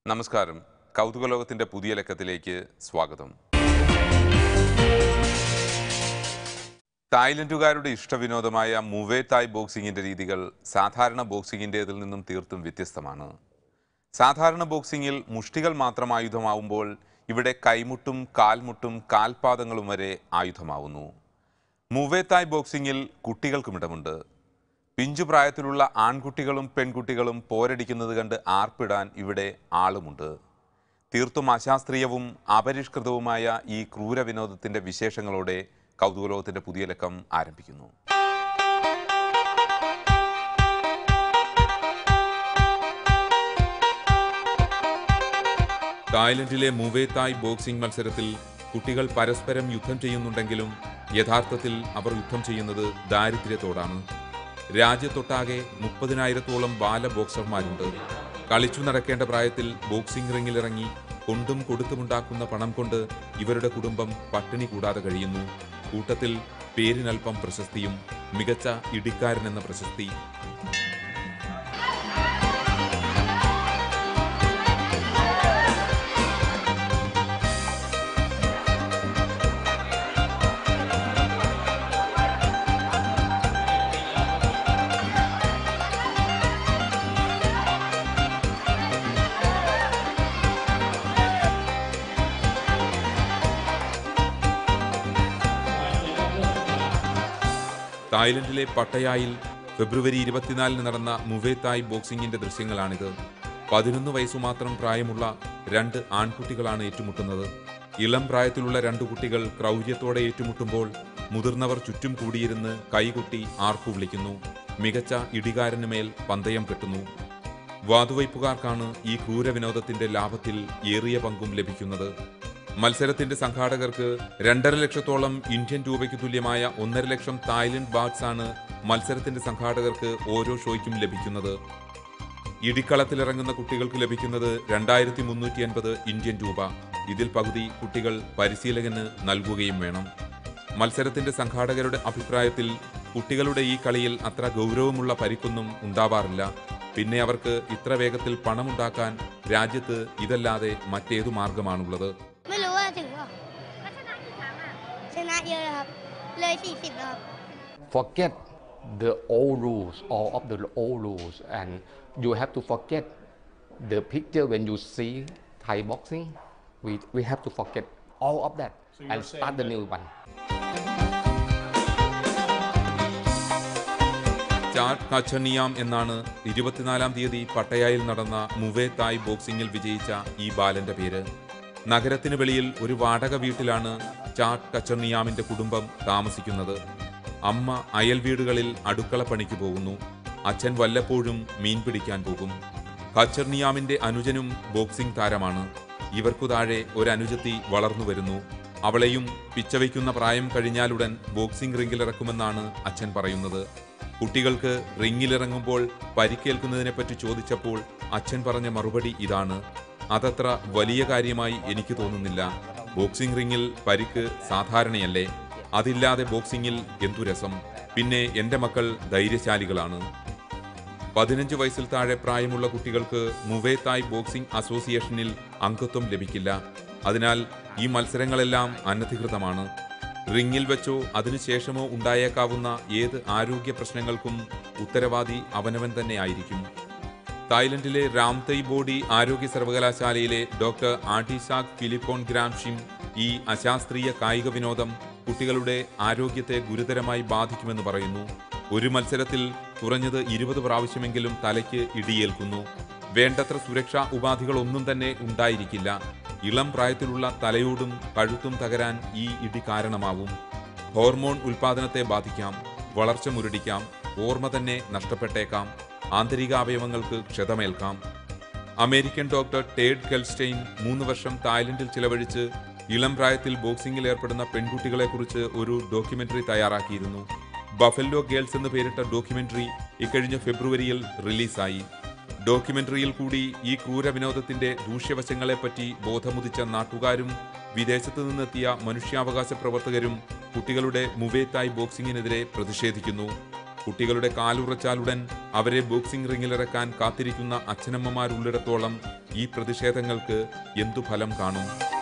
നമസ്കാരം കൗതുകലോകത്തിന്റെ പുതിയ ലക്കത്തിലേക്ക് സ്വാഗതം തായ്ലൻഡുകാരുടെ ഇഷ്ടവിനോദമായ മുവേ തായ് ബോക്സിംഗിന്റെ രീതികൾ സാധാരണ ബോക്സിംഗിൻ്റെതിൽ നിന്നും തീർത്തും വ്യത്യസ്തമാണ് സാധാരണ ബോക്സിംഗിൽ മുഷ്ടികൾ മാത്രം ആയുധമാവുമ്പോൾ ഇവിടെ കൈമുട്ടും കാൽമുട്ടും കാൽപാദങ്ങളും വരെ ആയുധമാവുന്നു മുവേ തായ് ബോക്സിംഗിൽ കുട്ടികൾക്കുമിടമുണ്ട് പിഞ്ചു പ്രായത്തിലുള്ള ആൺകുട്ടികളും പെൺകുട്ടികളും പോരടിക്കുന്നത് കണ്ട് ആർപ്പിടാൻ ഇവിടെ ആളുമുണ്ട് തീർത്തും അശാസ്ത്രീയവും അപരിഷ്കൃതവുമായ ഈ ക്രൂര വിനോദത്തിന്റെ വിശേഷങ്ങളോടെ കൗതുകലോകത്തിന്റെ പുതിയ ലക്കം ആരംഭിക്കുന്നു തായ്ലൻഡിലെ മുവേ തായ് ബോക്സിംഗ് മത്സരത്തിൽ കുട്ടികൾ പരസ്പരം യുദ്ധം ചെയ്യുന്നുണ്ടെങ്കിലും യഥാർത്ഥത്തിൽ അവർ യുദ്ധം ചെയ്യുന്നത് ദാരിദ്ര്യത്തോടാണ് രാജ്യത്തൊട്ടാകെ മുപ്പതിനായിരത്തോളം ബാല ബോക്സർമാരുണ്ട് കളിച്ചു നടക്കേണ്ട പ്രായത്തിൽ ബോക്സിംഗ് റിങ്ങിലിറങ്ങി കൊണ്ടും കൊടുത്തുമുണ്ടാക്കുന്ന പണം കൊണ്ട് ഇവരുടെ കുടുംബം പട്ടിണി കൂടാതെ കഴിയുന്നു കൂട്ടത്തിൽ പേരിനൽപ്പം പ്രശസ്തിയും മികച്ച ഇടിക്കാരൻ എന്ന പ്രശസ്തി തായ്ലൻഡിലെ പട്ടയായിൽ ഫെബ്രുവരി ഇരുപത്തിനാലിന് നടന്ന മുവേ തായ് ബോക്സിംഗിന്റെ ദൃശ്യങ്ങളാണിത് പതിനൊന്ന് വയസ്സു മാത്രം പ്രായമുള്ള രണ്ട് ആൺകുട്ടികളാണ് ഏറ്റുമുട്ടുന്നത് ഇളം പ്രായത്തിലുള്ള രണ്ടു കുട്ടികൾ ക്രൗര്യത്തോടെ ഏറ്റുമുട്ടുമ്പോൾ മുതിർന്നവർ ചുറ്റും കൂടിയിരുന്ന് കൈകൊട്ടി ആർപ്പു വിളിക്കുന്നു മികച്ച ഇടികാരന് മേൽ പന്തയം കെട്ടുന്നു വാതുവയ്പ്പുകാർക്കാണ് ഈ ക്രൂര വിനോദത്തിന്റെ ലാഭത്തിൽ ഏറിയ പങ്കും ലഭിക്കുന്നത് മത്സരത്തിന്റെ സംഘാടകർക്ക് രണ്ടര ലക്ഷത്തോളം ഇന്ത്യൻ രൂപയ്ക്ക് തുല്യമായ ഒന്നര ലക്ഷം തായ്ലൻഡ് ബാറ്റ്സ് ആണ് മത്സരത്തിന്റെ സംഘാടകർക്ക് ഓരോ ഷോയ്ക്കും ലഭിക്കുന്നത് ഇടിക്കളത്തിലിറങ്ങുന്ന കുട്ടികൾക്ക് ലഭിക്കുന്നത് രണ്ടായിരത്തി മുന്നൂറ്റി അൻപത് ഇന്ത്യൻ രൂപ ഇതിൽ പകുതി കുട്ടികൾ പരിശീലകന് നൽകുകയും വേണം മത്സരത്തിന്റെ സംഘാടകരുടെ അഭിപ്രായത്തിൽ കുട്ടികളുടെ ഈ കളിയിൽ അത്ര ഗൗരവമുള്ള പരിക്കൊന്നും ഉണ്ടാവാറില്ല പിന്നെ അവർക്ക് ഇത്ര വേഗത്തിൽ പണമുണ്ടാക്കാൻ രാജ്യത്ത് ഇതല്ലാതെ മറ്റേതു മാർഗമാണുള്ളത് ไม่รู้ว่าถึงเปล่าชนะเยอะเลยครับ เลย 40แล้วครับ forget the old rules, all of the old rules, and you have to forget the picture when you see Thai boxing. We, we have to forget all of that you're and saying start the that- new one. Chat കച്ചണിയാം എന്നാണ് ഇരുപത്തിനാലാം തീയതി പട്ടയായിൽ നടന്ന മുവേ തായ് ബോക്സിംഗിൽ വിജയിച്ച ഈ ബാലന്റെ പേര് നഗരത്തിന് വെളിയിൽ ഒരു വാടക വീട്ടിലാണ് ചാറ്റ് കച്ചണിയാമിന്റെ കുടുംബം താമസിക്കുന്നത് അമ്മ അയൽ വീടുകളിൽ അടുക്കള പണിക്ക് പോകുന്നു അച്ഛൻ വല്ലപ്പോഴും മീൻ പിടിക്കാൻ പോകും കച്ചർണിയാമിന്റെ അനുജനും ബോക്സിംഗ് താരമാണ് ഇവർക്കു താഴെ ഒരു അനുജത്തി വളർന്നു വരുന്നു അവളെയും പിച്ചവയ്ക്കുന്ന പ്രായം കഴിഞ്ഞാലുടൻ ബോക്സിംഗ് റിംഗിലിറക്കുമെന്നാണ് അച്ഛൻ പറയുന്നത് കുട്ടികൾക്ക് റിംഗിലിറങ്ങുമ്പോൾ പരിക്കേൽക്കുന്നതിനെപ്പറ്റി ചോദിച്ചപ്പോൾ അച്ഛൻ പറഞ്ഞ മറുപടി ഇതാണ് അതത്ര വലിയ കാര്യമായി എനിക്ക് തോന്നുന്നില്ല ബോക്സിംഗ് റിംഗിൽ പരിക്ക് സാധാരണയല്ലേ അതില്ലാതെ ബോക്സിംഗിൽ എന്തു രസം പിന്നെ എന്റെ മക്കൾ ധൈര്യശാലികളാണ് പതിനഞ്ച് വയസ്സിൽ താഴെ പ്രായമുള്ള കുട്ടികൾക്ക് മുവേ തായ് ബോക്സിംഗ് അസോസിയേഷനിൽ അംഗത്വം ലഭിക്കില്ല അതിനാൽ ഈ മത്സരങ്ങളെല്ലാം അനധികൃതമാണ് റിങ്ങിൽ വെച്ചോ അതിനുശേഷമോ ഉണ്ടായേക്കാവുന്ന ഏത് ആരോഗ്യ പ്രശ്നങ്ങൾക്കും ഉത്തരവാദി അവനവൻ തന്നെ ആയിരിക്കും തായ്ലൻഡിലെ രാംതൈ ബോഡി ആരോഗ്യ സർവകലാശാലയിലെ ഡോക്ടർ ആർട്ടിസാക് ഫിലിപ്പോൺ ഗ്രാംഷിം ഈ അശാസ്ത്രീയ കായിക വിനോദം കുട്ടികളുടെ ആരോഗ്യത്തെ ഗുരുതരമായി ബാധിക്കുമെന്ന് പറയുന്നു ഒരു മത്സരത്തിൽ കുറഞ്ഞത് ഇരുപത് പ്രാവശ്യമെങ്കിലും തലയ്ക്ക് ഇടിയേൽക്കുന്നു വേണ്ടത്ര സുരക്ഷാ ഉപാധികളൊന്നും തന്നെ ഉണ്ടായിരിക്കില്ല ഇളം പ്രായത്തിലുള്ള തലയോടും കഴുത്തും തകരാൻ ഈ ഇടി കാരണമാവും ഹോർമോൺ ഉൽപാദനത്തെ ബാധിക്കാം വളർച്ച മുരടിക്കാം ഓർമ്മ തന്നെ നഷ്ടപ്പെട്ടേക്കാം ആന്തരികാവയവങ്ങൾക്ക് ക്ഷതമേൽക്കാം അമേരിക്കൻ ഡോക്ടർ ടേഡ് കെൽസ്റ്റെയിൻ മൂന്ന് വർഷം തായ്ലൻഡിൽ ചിലവഴിച്ച് ഇളം പ്രായത്തിൽ ബോക്സിംഗിൽ ഏർപ്പെടുന്ന പെൺകുട്ടികളെക്കുറിച്ച് ഒരു ഡോക്യുമെന്ററി തയ്യാറാക്കിയിരുന്നു ബഫല്ലോ ഗേൾസ് എന്ന് പേരിട്ട ഡോക്യുമെന്ററി ഇക്കഴിഞ്ഞ ഫെബ്രുവരിയിൽ റിലീസായി ഡോക്യുമെന്ററിയിൽ കൂടി ഈ ക്രൂര വിനോദത്തിന്റെ ദൂഷ്യവശങ്ങളെപ്പറ്റി ബോധമുദിച്ച നാട്ടുകാരും വിദേശത്തു നിന്നെത്തിയ മനുഷ്യാവകാശ പ്രവർത്തകരും കുട്ടികളുടെ മുവേത്തായ് ബോക്സിംഗിനെതിരെ പ്രതിഷേധിക്കുന്നു കുട്ടികളുടെ കാലുറച്ചാലുടൻ അവരെ ബോക്സിംഗ് റിങ്ങിലിറക്കാൻ കാത്തിരിക്കുന്ന അച്ഛനമ്മമാരുള്ളിടത്തോളം ഈ പ്രതിഷേധങ്ങൾക്ക് എന്തു ഫലം കാണും